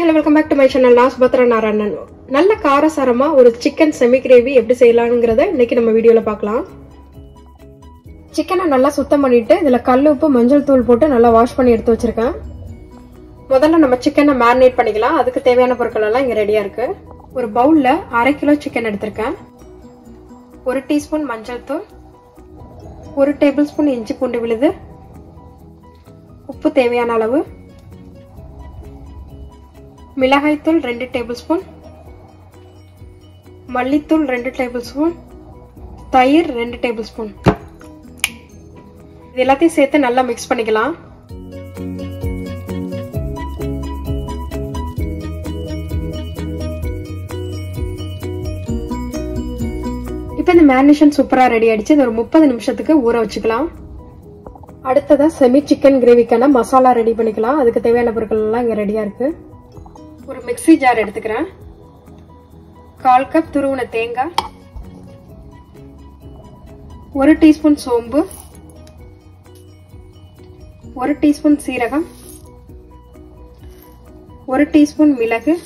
hello welcome back to my channel நான் சுபத்ரா நாராயணன் நல்ல காரசாரமா ஒரு சிக்கன் செமி கிரேவி எப்படி செய்யலாங்கிறத இன்னைக்கு நம்ம வீடியோல பார்க்கலாம் சிக்கனை நல்லா சுத்தம் பண்ணிட்டு இதுல கல் உப்பு மஞ்சள் தூள் போட்டு நல்லா வாஷ் பண்ணி எடுத்து வச்சிருக்கேன் முதல்ல நம்ம சிக்கனை மேரினேட் பண்ணிக்கலாம் அதுக்கு தேவையான பொருட்கள் எல்லாம் இங்க ரெடியா இருக்கு ஒரு பவுல்ல அரை கிலோ சிக்கன் எடுத்திருக்கேன் ஒரு டீஸ்பூன் மஞ்சள் தூள் ஒரு டேபிள் ஸ்பூன் இஞ்சி பூண்டு விழுது உப்பு தேவையான அளவு மிளகாய்த்தூள் ரெண்டு டேபிள் ஸ்பூன் மல்லித்தூள் ரெண்டு டேபிள் ஸ்பூன் தயிர் ரெண்டு டேபிள் ஸ்பூன் இது எல்லாத்தையும் சேர்த்து நல்லா மிக்ஸ் பண்ணிக்கலாம் இப்போ இந்த மேரினேஷன் சூப்பராக ரெடி ஆயிடுச்சு இது ஒரு முப்பது நிமிஷத்துக்கு ஊற வச்சுக்கலாம் அடுத்ததா செமி சிக்கன் கிரேவிக்கான மசாலா ரெடி பண்ணிக்கலாம் அதுக்கு தேவையான பொருட்கள் எல்லாம் இங்கே ரெடியாக இருக்கு ஒரு மிக்சி ஜார் எடுத்துக்கிறேன் கால் கப் துருவின தேங்காய் ஒரு டீஸ்பூன் சோம்பு ஒரு டீஸ்பூன் சீரகம் ஒரு டீஸ்பூன் மிளகு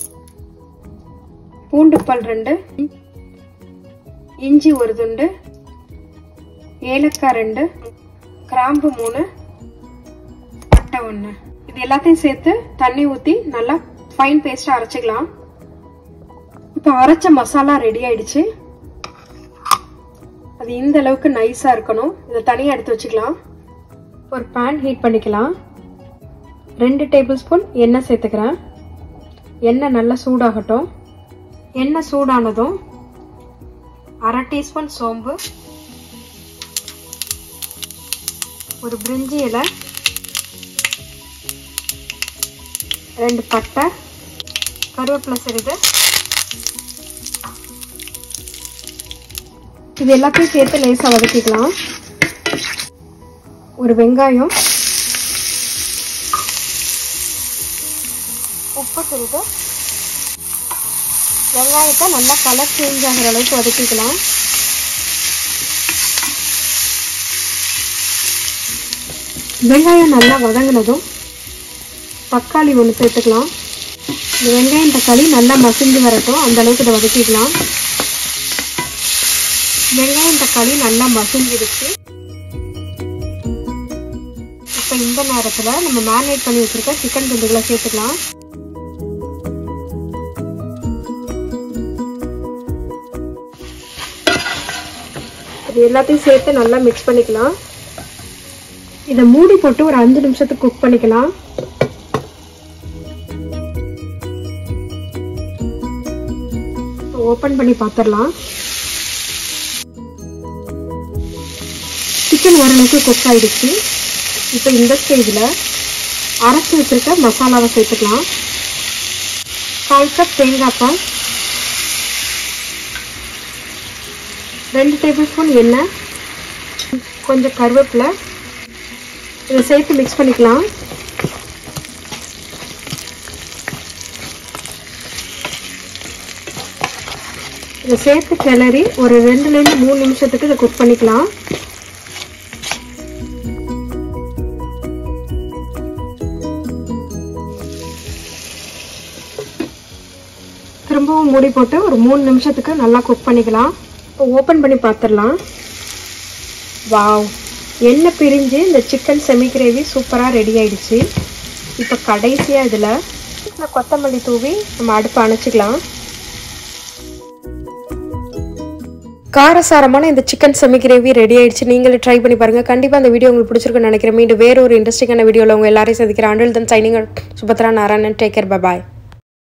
பூண்டு பல் ரெண்டு இஞ்சி ஒரு துண்டு ஏலக்காய் ரெண்டு கிராம்பு மூணு பட்டை ஒன்று இது எல்லாத்தையும் சேர்த்து தண்ணி ஊற்றி நல்லா ஃபைன் பேஸ்ட்டாக அரைச்சிக்கலாம் இப்போ அரைச்ச மசாலா ரெடி ஆயிடுச்சு அது இந்த அளவுக்கு நைஸாக இருக்கணும் இதை தனியாக எடுத்து வச்சுக்கலாம் ஒரு பேன் ஹீட் பண்ணிக்கலாம் ரெண்டு டேபிள் ஸ்பூன் எண்ணெய் சேர்த்துக்கிறேன் எண்ணெய் நல்லா சூடாகட்டும் எண்ணெய் சூடானதும் அரை டீஸ்பூன் சோம்பு ஒரு பிரிஞ்சி இலை ரெண்டு பட்டை கருவேப்பிலை சிறிது இது எல்லாத்தையும் சேர்த்து லேசாக வதக்கிக்கலாம் ஒரு வெங்காயம் உப்பு சிறிது வெங்காயத்தை நல்லா கலர் சேஞ்ச் ஆகிற அளவுக்கு வதக்கிக்கலாம் வெங்காயம் நல்லா வதங்கினதும் தக்காளி ஒன்று சேர்த்துக்கலாம் இந்த வெங்காயம் தக்காளி நல்லா மசிஞ்சு வரட்டும் அந்த அளவுக்கு இதை வதக்கிக்கலாம் வெங்காயம் தக்காளி நல்லா மசிஞ்சிடுச்சு இப்போ இந்த நேரத்தில் நம்ம மேரினேட் பண்ணி வச்சிருக்க சிக்கன் துண்டுகளை சேர்த்துக்கலாம் இது எல்லாத்தையும் சேர்த்து நல்லா மிக்ஸ் பண்ணிக்கலாம் இதை மூடி போட்டு ஒரு அஞ்சு நிமிஷத்துக்கு குக் பண்ணிக்கலாம் ஓப்பன் பண்ணி பார்த்துடலாம் சிக்கன் ஓரளவுக்கு குக் ஆயிடுச்சு இப்போ இந்த ஸ்டேஜில் அரைச்சி வச்சிருக்க மசாலாவை சேர்த்துக்கலாம் கால் கப் தேங்காய் பால் ரெண்டு டேபிள் ஸ்பூன் எண்ணெய் கொஞ்சம் கருவேப்பிலை இதை சேர்த்து மிக்ஸ் பண்ணிக்கலாம் இதை சேர்த்து கிளறி ஒரு ரெண்டுலேருந்து மூணு நிமிஷத்துக்கு இதை குக் பண்ணிக்கலாம் திரும்பவும் மூடி போட்டு ஒரு மூணு நிமிஷத்துக்கு நல்லா குக் பண்ணிக்கலாம் இப்போ ஓப்பன் பண்ணி பார்த்துடலாம் வாவ் எண்ணெய் பிரிஞ்சு இந்த சிக்கன் செமி கிரேவி சூப்பராக ரெடி ஆயிடுச்சு இப்போ கடைசியாக இதில் கொத்தமல்லி தூவி நம்ம அடுப்பு அணைச்சிக்கலாம் காரசாரமான இந்த சிக்கன் செமி கிரேவி ரெடி ஆயிடுச்சு நீங்களே ட்ரை பண்ணி பாருங்க கண்டிப்பாக அந்த வீடியோ உங்களுக்கு பிடிச்சிருக்குன்னு நினைக்கிறேன் மீண்டும் வேற ஒரு இன்ட்ரெஸ்டிங்கான வீடியோவில் உங்கள் எல்லாரையும் சந்திக்கிறேன் until then signing Subhadra Narayanan take care பாய்